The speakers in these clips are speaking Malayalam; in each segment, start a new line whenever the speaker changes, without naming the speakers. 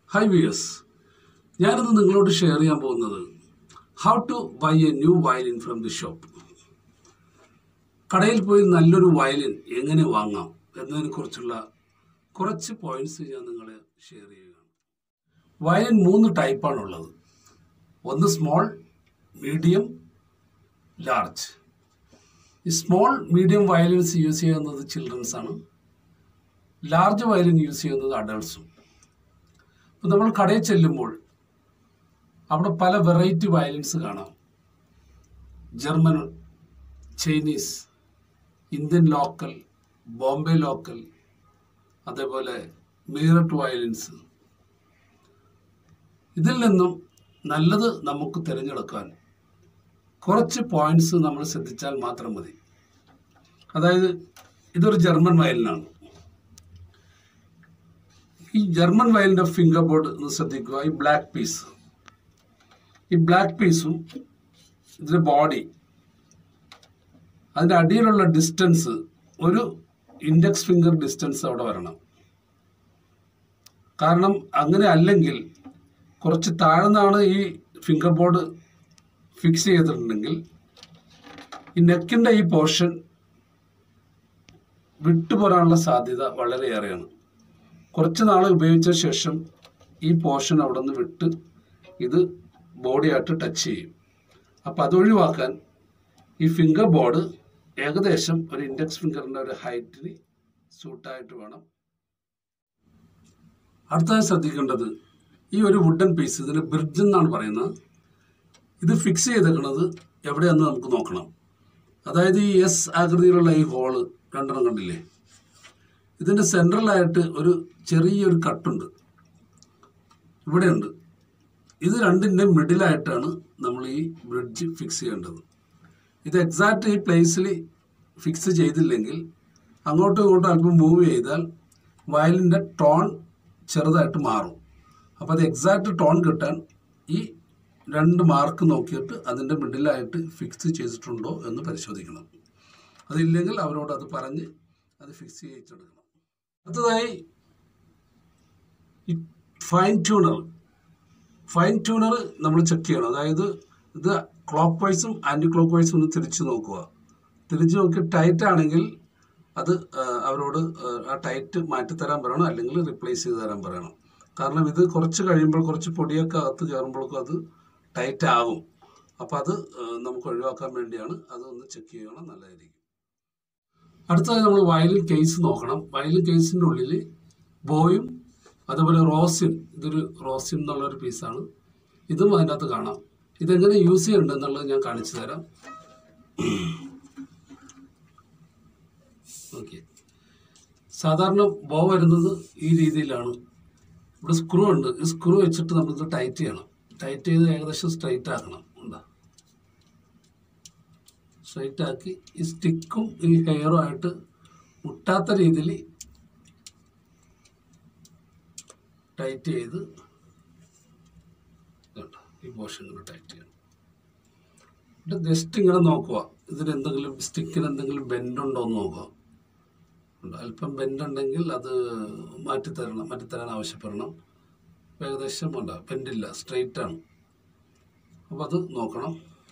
ഹായ് വിയേഴ്സ് ഞാനിന്ന് നിങ്ങളോട് ഷെയർ ചെയ്യാൻ പോകുന്നത് how to buy a new violin from the shop കടയിൽ പോയി നല്ലൊരു വയലിൻ എങ്ങനെ വാങ്ങാം എന്നതിനെക്കുറിച്ചുള്ള കുറച്ച് പോയിന്റ്സ് ഞാൻ നിങ്ങളെ ഷെയർ ചെയ്യുകയാണ് വയലിൻ മൂന്ന് ടൈപ്പാണുള്ളത് ഒന്ന് സ്മോൾ മീഡിയം ലാർജ് ഈ സ്മോൾ മീഡിയം വയലിൻസ് യൂസ് ചെയ്യുന്നത് ചിൽഡ്രൻസ് ആണ് ലാർജ് വയലിൻ യൂസ് ചെയ്യുന്നത് അഡൾട്ട്സും അപ്പോൾ നമ്മൾ കടയിൽ ചെല്ലുമ്പോൾ അവിടെ പല വെറൈറ്റി വയലിൻസ് കാണാം German Chinese Indian local Bombay local അതേപോലെ മീററ്റ് വയലിൻസ് ഇതിൽ നിന്നും നല്ലത് നമുക്ക് തിരഞ്ഞെടുക്കാൻ കുറച്ച് പോയിന്റ്സ് നമ്മൾ ശ്രദ്ധിച്ചാൽ മാത്രം മതി അതായത് ഇതൊരു ജർമ്മൻ വയലിനാണ് ഈ ജർമ്മൻ വയലിൻ്റെ ഫിംഗർ ബോർഡ് ഒന്ന് ശ്രദ്ധിക്കുക ഈ ബ്ലാക്ക് പീസ് ഈ ബ്ലാക്ക് പീസും ഇതിൻ്റെ ബോഡി അതിൻ്റെ അടിയിലുള്ള ഡിസ്റ്റൻസ് ഒരു ഇൻഡെക്സ് ഫിംഗർ ഡിസ്റ്റൻസ് അവിടെ വരണം കാരണം അങ്ങനെ അല്ലെങ്കിൽ കുറച്ച് താഴ്ന്നാണ് ഈ ഫിംഗർ ബോർഡ് ഫിക്സ് ചെയ്തിട്ടുണ്ടെങ്കിൽ ഈ നെക്കിൻ്റെ ഈ പോർഷൻ വിട്ടുപോരാനുള്ള സാധ്യത വളരെയേറെയാണ് കുറച്ച് നാൾ ഉപയോഗിച്ച ശേഷം ഈ പോർഷൻ അവിടെ നിന്ന് വിട്ട് ഇത് ബോഡിയായിട്ട് ടച്ച് ചെയ്യും അപ്പോൾ അത് ഒഴിവാക്കാൻ ഈ ഫിംഗർ ബോർഡ് ഏകദേശം ഒരു ഇൻഡെക്സ് ഫിംഗറിൻ്റെ ഒരു ഹൈറ്റിന് സൂട്ടായിട്ട് വേണം അടുത്തതായി ശ്രദ്ധിക്കേണ്ടത് ഈ ഒരു വുഡൻ പീസ് ഇതിന് ബ്രിഡ്ജ് എന്നാണ് പറയുന്നത് ഇത് ഫിക്സ് ചെയ്തേക്കുന്നത് എവിടെയാണെന്ന് നമുക്ക് നോക്കണം അതായത് ഈ എസ് ആകൃതിയിലുള്ള ഈ ഹോള് രണ്ടെണ്ണം കണ്ടില്ലേ ഇതിൻ്റെ സെൻട്രലായിട്ട് ഒരു ചെറിയൊരു കട്ടുണ്ട് ഇവിടെയുണ്ട് ഇത് രണ്ടിൻ്റെ മിഡിലായിട്ടാണ് നമ്മൾ ഈ ബ്രിഡ്ജ് ഫിക്സ് ചെയ്യേണ്ടത് ഇത് എക്സാക്റ്റ് ഈ പ്ലേസിൽ ഫിക്സ് ചെയ്തില്ലെങ്കിൽ അങ്ങോട്ടും ഇങ്ങോട്ടും അല്പം മൂവ് ചെയ്താൽ വയലിൻ്റെ ടോൺ ചെറുതായിട്ട് മാറും അപ്പോൾ അത് എക്സാക്റ്റ് ടോൺ കിട്ടാൻ ഈ രണ്ട് മാർക്ക് നോക്കിയിട്ട് അതിൻ്റെ മിഡിലായിട്ട് ഫിക്സ് ചെയ്തിട്ടുണ്ടോ എന്ന് പരിശോധിക്കണം അതില്ലെങ്കിൽ അവരോട് അത് പറഞ്ഞ് അത് ഫിക്സ് ചെയ്യിച്ചെടുക്കണം അടുത്തതായി ഈ ഫൈൻ ട്യൂണർ ഫൈൻ ട്യൂണർ നമ്മൾ ചെക്ക് ചെയ്യണം അതായത് ഇത് ക്ലോക്ക് വൈസും ആൻറ്റി ക്ലോക്ക് വൈസും ഒന്ന് തിരിച്ച് നോക്കുക തിരിച്ച് നോക്കി ടൈറ്റ് ആണെങ്കിൽ അത് ആ, അവരോട് ആ, ആ ടൈറ്റ് മാറ്റിത്തരാൻ പറയണം അല്ലെങ്കിൽ റിപ്ലേസ് ചെയ്ത് തരാൻ പറയണം കാരണം ഇത് കുറച്ച് കഴിയുമ്പോൾ കുറച്ച് പൊടിയൊക്കെ അകത്ത് കയറുമ്പോഴേക്കും അത് ടൈറ്റ് ആകും അപ്പോൾ അത് ആ, നമുക്ക് ഒഴിവാക്കാൻ വേണ്ടിയാണ് അത് ഒന്ന് ചെക്ക് ചെയ്യണം നല്ലതായിരിക്കും അടുത്തതായി നമ്മൾ വയലിൻ കേസ് നോക്കണം വയലിൻ കേസിൻ്റെ ഉള്ളിൽ ബോയും അതുപോലെ റോസിൻ ഇതൊരു റോസിൻ എന്നുള്ളൊരു പീസാണ് ഇതും അതിനകത്ത് കാണാം ഇതെങ്ങനെ യൂസ് ചെയ്യണ്ട എന്നുള്ളത് ഞാൻ കാണിച്ചു തരാം ഓക്കെ സാധാരണ ബോ വരുന്നത് ഈ രീതിയിലാണ് ഇവിടെ സ്ക്രൂ ഉണ്ട് ഈ സ്ക്രൂ വെച്ചിട്ട് നമ്മളിത് ടൈറ്റ് ചെയ്യണം ടൈറ്റ് ചെയ്ത് ഏകദേശം സ്ട്രൈറ്റ് ആക്കണം ഉണ്ടാ സ്ട്രൈറ്റ് ആക്കി ഈ സ്റ്റിക്കും ഈ ഹെയറും ആയിട്ട് മുട്ടാത്ത രീതിയിൽ ടൈറ്റ് ചെയ്ത് ഇതുണ്ട്. ഈ പോർഷൻ ഇങ്ങനെ ടൈറ്റ് ചെയ്യണം എന്നിട്ട് ജസ്റ്റ് ഇങ്ങനെ നോക്കുക ഇതിന് എന്തെങ്കിലും സ്റ്റിക്കിന് എന്തെങ്കിലും ബെൻഡ് ഉണ്ടോ എന്ന് നോക്കുക ഉണ്ട്. അല്പം ബെൻഡ് ഉണ്ടെങ്കിൽ അത് മാറ്റിത്തരണം മാറ്റിത്തരാൻ ആവശ്യപ്പെടണം ഇപ്പം ഏകദേശം ഉണ്ട് ബെൻഡില്ല സ്ട്രെയിറ്റ് ആണ് അപ്പോൾ അത് നോക്കണം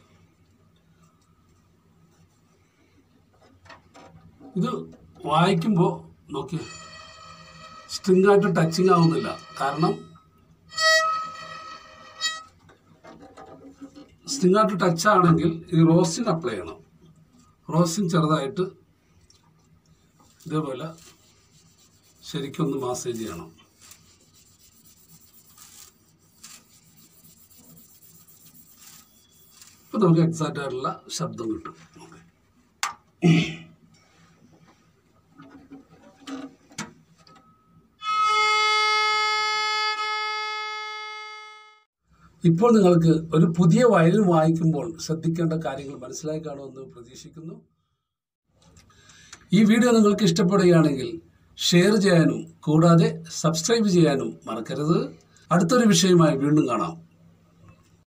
ഇത് വായിക്കുമ്പോൾ നോക്കി സ്ട്രിങ് ആയിട്ട് ടച്ചിങ് ആവുന്നില്ല കാരണം സ്ട്രിങ് ആയിട്ട് ടച്ച് ആണെങ്കിൽ ഈ റോസിൻ അപ്ലൈ ചെയ്യണം റോസിൻ ചെറുതായിട്ട് ഇതേപോലെ ശരിക്കൊന്ന് മാസേജ് ചെയ്യണം ഇപ്പം നമുക്ക് എക്സാക്റ്റ് ആയിട്ടുള്ള ശബ്ദം കിട്ടും ഓക്കെ ഇപ്പോൾ നിങ്ങൾക്ക് ഒരു പുതിയ വയലിൻ വായിക്കുമ്പോൾ ശ്രദ്ധിക്കേണ്ട കാര്യങ്ങൾ മനസ്സിലായി കാണുമെന്ന് പ്രതീക്ഷിക്കുന്നു ഈ വീഡിയോ നിങ്ങൾക്ക് ഇഷ്ടപ്പെടുകയാണെങ്കിൽ ഷെയർ ചെയ്യാനും കൂടാതെ സബ്സ്ക്രൈബ് ചെയ്യാനും മറക്കരുത് അടുത്തൊരു വിഷയമായി വീണ്ടും കാണാം